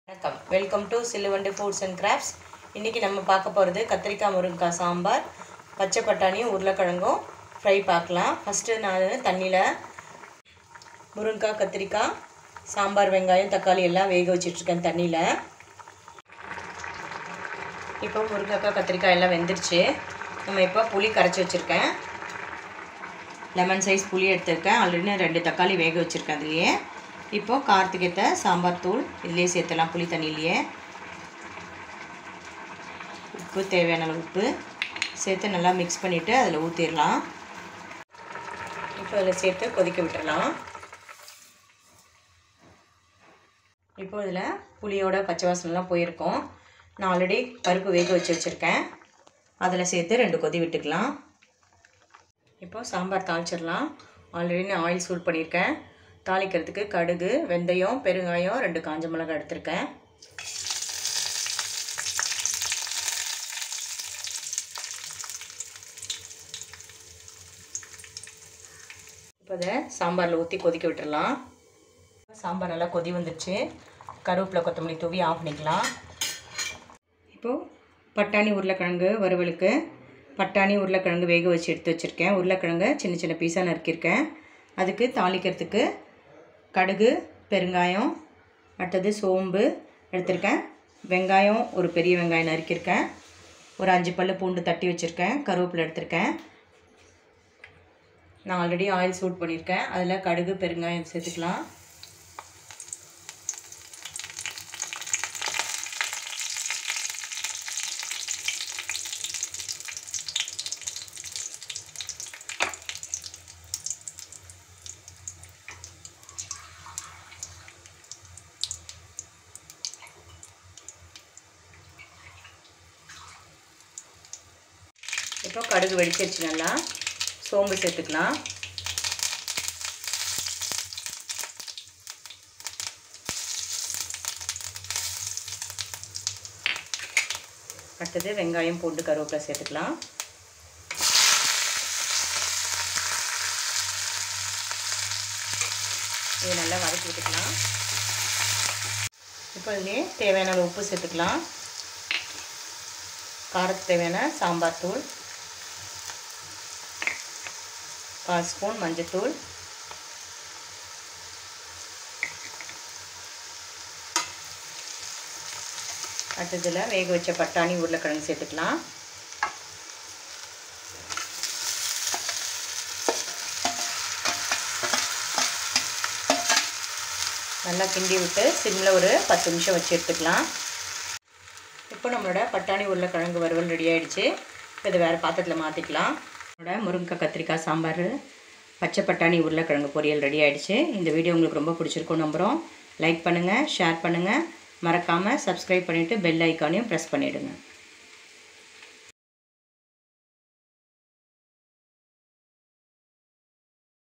வணக்கம் welcome to Silluvandu foods and crafts இன்றைக்கி நம்ம பார்க்க போகிறது கத்திரிக்காய் முருங்கைக்காய் சாம்பார் பச்சை பட்டாணியும் உருளைக்கிழங்கும் ஃப்ரை பார்க்கலாம் ஃபஸ்ட்டு நான் தண்ணியில் முருங்கைக்காய் கத்திரிக்காய் சாம்பார் வெங்காயம் தக்காளி எல்லாம் வேக வச்சிட்ருக்கேன் தண்ணியில் இப்போ முருங்கைக்காய் கத்திரிக்காய் எல்லாம் வெந்துருச்சு நம்ம இப்போ புளி கரைச்சி வச்சுருக்கேன் லெமன் சைஸ் புளி எடுத்திருக்கேன் ஆல்ரெடி நான் ரெண்டு தக்காளி வேக வச்சுருக்கேன் அதுலேயே இப்போது காரத்துக்கு ஏற்ற சாம்பார் தூள் இதுலேயே சேர்த்துலாம் புளி தண்ணியிலேயே உப்பு தேவையான அளவு உப்பு சேர்த்து நல்லா மிக்ஸ் பண்ணிவிட்டு அதில் ஊற்றிடலாம் இப்போ அதில் சேர்த்து கொதிக்க விட்டுறலாம் இப்போ இதில் புளியோட பச்சை வாசனைலாம் போயிருக்கோம் நான் ஆல்ரெடி பருப்பு வேக வச்சு வச்சுருக்கேன் அதில் சேர்த்து ரெண்டு கொதி விட்டுக்கலாம் இப்போ சாம்பார் தாளிச்சிடலாம் ஆல்ரெடி நான் ஆயில் சூட் பண்ணியிருக்கேன் தாளிக்கிறதுக்கு கடுகு வெந்தயம் பெருங்காயம் ரெண்டு காஞ்ச மிளகாய் எடுத்திருக்கேன் இப்போ இதை சாம்பாரில் ஊற்றி கொதிக்க விட்டுறலாம் சாம்பார் நல்லா கொதி வந்துடுச்சு கருவேப்பிலை கொத்தமல்லி தூவி ஆஃப் பண்ணிக்கலாம் இப்போது பட்டாணி உருளைக்கிழங்கு வறுவலுக்கு பட்டாணி உருளைக்கிழங்கு வேக வச்சு எடுத்து வச்சுருக்கேன் உருளைக்கிழங்கு சின்ன சின்ன பீஸாக நறுக்கியிருக்கேன் அதுக்கு தாளிக்கிறதுக்கு கடுகு பெருங்காயம் அடுத்தது சோம்பு எடுத்திருக்கேன் வெங்காயம் ஒரு பெரிய வெங்காயம் நறுக்கியிருக்கேன் ஒரு அஞ்சு பல் பூண்டு தட்டி வச்சுருக்கேன் கருவேப்பிலை எடுத்திருக்கேன் நான் ஆல்ரெடி ஆயில் சூட் பண்ணியிருக்கேன் அதில் கடுகு பெருங்காயம் சேர்த்துக்கலாம் இப்போ கடுகு வெடிச்சிருச்சு நல்லா சோம்பு சேர்த்துக்கலாம் அடுத்தது வெங்காயம் பூண்டு கருவேப்பிலை சேர்த்துக்கலாம் இது நல்லா வதக்கி விட்டுக்கலாம் இப்போ இதுலேயே தேவையான அளவு உப்பு சேர்த்துக்கலாம் காரத்துக்கு தேவையான சாம்பார் தூள் கால் ஸ்பூன் மஞ்சத்தூள் அடுத்ததில் வேக வச்ச பட்டாணி உருளைக்கிழங்கு சேர்த்துக்கலாம் நல்லா கிண்டி விட்டு சிம்மில் ஒரு பத்து நிமிஷம் வச்சு எடுத்துக்கலாம் இப்போ நம்மளோட பட்டாணி உருளைக்கிழங்கு வறுவல் ரெடி ஆகிடுச்சு இப்போ இதை வேறு பாத்திரத்தில் மாற்றிக்கலாம் நம்மளோட முருங்கை கத்திரிக்காய் சாம்பார் பச்சை பட்டாணி உருளைக்கிழங்கு பொரியல் ரெடி ஆகிடுச்சு இந்த வீடியோ உங்களுக்கு ரொம்ப பிடிச்சிருக்கும் நம்புகிறோம் லைக் பண்ணுங்கள் ஷேர் பண்ணுங்கள் மறக்காமல் சப்ஸ்கிரைப் பண்ணிவிட்டு பெல் ஐக்கானையும் ப்ரெஸ் பண்ணிவிடுங்க